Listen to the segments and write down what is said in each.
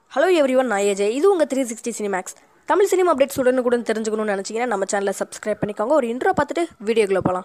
hello everyone நான் AJ இது உங்கள் three sixty Cinemax Tamil cinema updates உடனுக்குடன் தெரிஞ்சுக்கணும்னு நினச்சிங்கன்னா நம்ம சேனலை சப்ஸ்கிரைப் பண்ணிக்கோங்க ஒரு இன்ட்ரோ பார்த்துட்டு வீடியோக்குள்ளே போகலாம்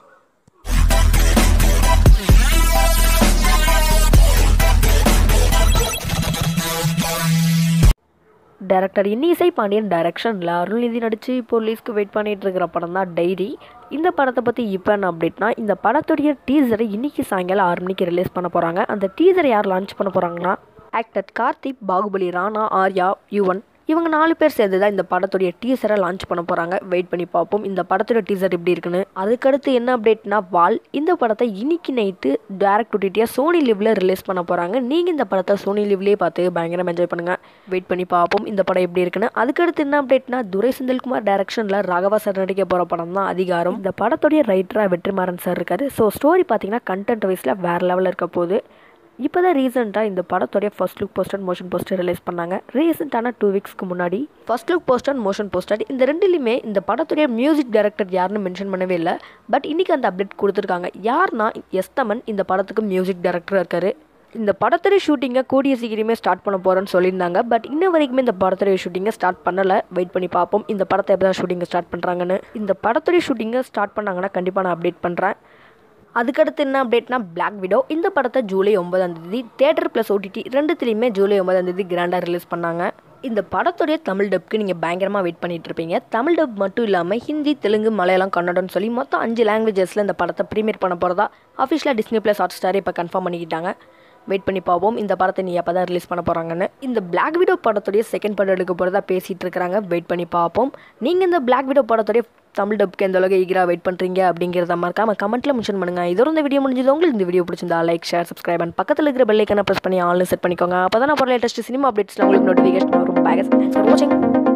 டேரக்டர் இன்னிசை பாண்டியன் டைரக்ஷனில் அருள்நிதி நடித்து போலீஸ்க்கு வெயிட் பண்ணிட்டு இருக்கிற படம் தான் டைரி இந்த படத்தை பற்றி இப்போ என்ன அப்டேட்னா இந்த படத்துடைய டீசரை இன்னைக்கு சாயங்காலம் ஆறு மணிக்கு ரிலீஸ் பண்ண போகிறாங்க அந்த டீசரை யார் லான்ச் பண்ண போகிறாங்கன்னா ஆக்டர் கார்த்திக் பாகுபலி ராணா ஆர்யா யுவன் இவங்க நாலு பேர் சேர்ந்து தான் இந்த படத்துடைய டீசரை லான்ச் பண்ண போகிறாங்க வெயிட் பண்ணி பார்ப்போம் இந்த படத்துடைய டீசர் எப்படி இருக்குன்னு அதுக்கடுத்து என்ன அப்டேட்னா வால் இந்த படத்தை இன்னைக்கு நைட்டு டேரக்ட் ஓடிடியாக சோனி லிவ்ல ரிலீஸ் பண்ண போகிறாங்க நீங்கள் இந்த படத்தை சோனி லிவ்லேயே பார்த்து பயங்கரமாக என்ஜாய் பண்ணுங்கள் வெயிட் பண்ணி பார்ப்போம் இந்த படம் எப்படி இருக்குன்னு அதுக்கடுத்து என்ன அப்டேட்னா துரை செந்தில்குமார் டைரக்ஷனில் ராகவா சார் நடிக்க போகிற படம் தான் அதிகாரம் இந்த படத்துடைய ரைட்டராக வெற்றிமாறன் சார் இருக்காரு ஸோ ஸ்டோரி பார்த்தீங்கன்னா கண்டென்ட் வைஸில் வேறு லெவலில் இருக்க போகுது இப்போ தான் ரீசெண்டாக இந்த படத்தோடைய first look poster motion poster release பண்ணாங்க ரீசெண்டான டூ வீக்ஸ்க்கு முன்னாடி first look poster motion poster இந்த ரெண்டுலையுமே இந்த படத்துடைய மியூசிக் டைரக்டர் யாருன்னு மென்ஷன் பண்ணவே இல்லை பட் இன்றைக்கி அந்த அப்டேட் கொடுத்துருக்காங்க யாருன்னா எஸ் தமன் இந்த படத்துக்கு மியூசிக் டைரக்டராக இருக்காரு இந்த படத்துடைய ஷூட்டிங்கை கூடிய சீக்கிரமே ஸ்டார்ட் பண்ண போகிறேன்னு சொல்லியிருந்தாங்க பட் இன்ன வரைக்குமே இந்த படத்துடைய ஷூட்டிங்கை ஸ்டார்ட் பண்ணலை வெயிட் பண்ணி பார்ப்போம் இந்த படத்தை எப்போ தான் ஷூட்டிங்கை ஸ்டார்ட் பண்ணுறாங்கன்னு இந்த படத்துடைய ஷூட்டிங்கை ஸ்டார்ட் பண்ணாங்கன்னா கண்டிப்பாக நான் அப்டேட் பண்ணுறேன் அதுக்கடுத்து என்ன அப்டேட்னா பிளாக் விடோ இந்த படத்தை ஜூலை ஒன்பதாம் தேதி தேட்டர் ப்ளஸ் ஓடிடி ரெண்டுத்துலேயுமே ஜூலை ஒன்பதாம் தேதி கிராண்டாக ரிலீஸ் பண்ணாங்க இந்த படத்துடைய தமிழ் டப்க்கு நீங்கள் பயங்கரமாக வெயிட் பண்ணிட்டு இருப்பீங்க தமிழ் டப் மட்டும் இல்லாமல் ஹிந்தி தெலுங்கு மலையாளம் கன்னடம்னு சொல்லி மொத்தம் அஞ்சு லாங்குவேஜஸில் இந்த படத்தை ப்ரீமியர் பண்ண போகிறதா அஃபிஷியலாக டிஸ்னி ப்ளஸ் ஹாட் ஸ்டார் இப்போ கன்ஃபார்ம் பண்ணிக்கிட்டாங்க வெயிட் பண்ணி பார்ப்போம் இந்த படத்தை நீ எப்போ தான் ரிலீஸ் பண்ண போகிறாங்கன்னு இந்த பிளாக் விடோ படத்துடைய செகண்ட் படம் எடுக்க போகிறதா பேசிகிட்டு இருக்கிறாங்க வெயிட் பண்ணி பார்ப்போம் நீங்கள் இந்த பிளாக் விடோ படத்துடைய தமிழ் டப்க்கு எந்த அளவுக்கு ஈகராக வெயிட் பண்ணுறீங்க அப்படிங்கிறத மறக்காம கமெண்ட்டில் மென்ஷன் பண்ணுங்கள் இதோட இந்த வீடியோ முடிஞ்சது உங்களுக்கு இந்த வீடியோ பிடிச்சிருந்தா லைக் ஷேர் சப்ஸ்கிரைப் அண்ட் பக்கத்தில் இருக்கிற பெல்லைக்கான ப்ரெஸ் பண்ணி ஆன்லைன் செட் பண்ணிக்கோங்க அப்போ தான் நான் லேட்டஸ்ட் சினிமா அப்டேட்ஸில் உங்களுக்கு நோட்டிஃபிகேஷன் வரும் பேகஸ் வாட்சிங்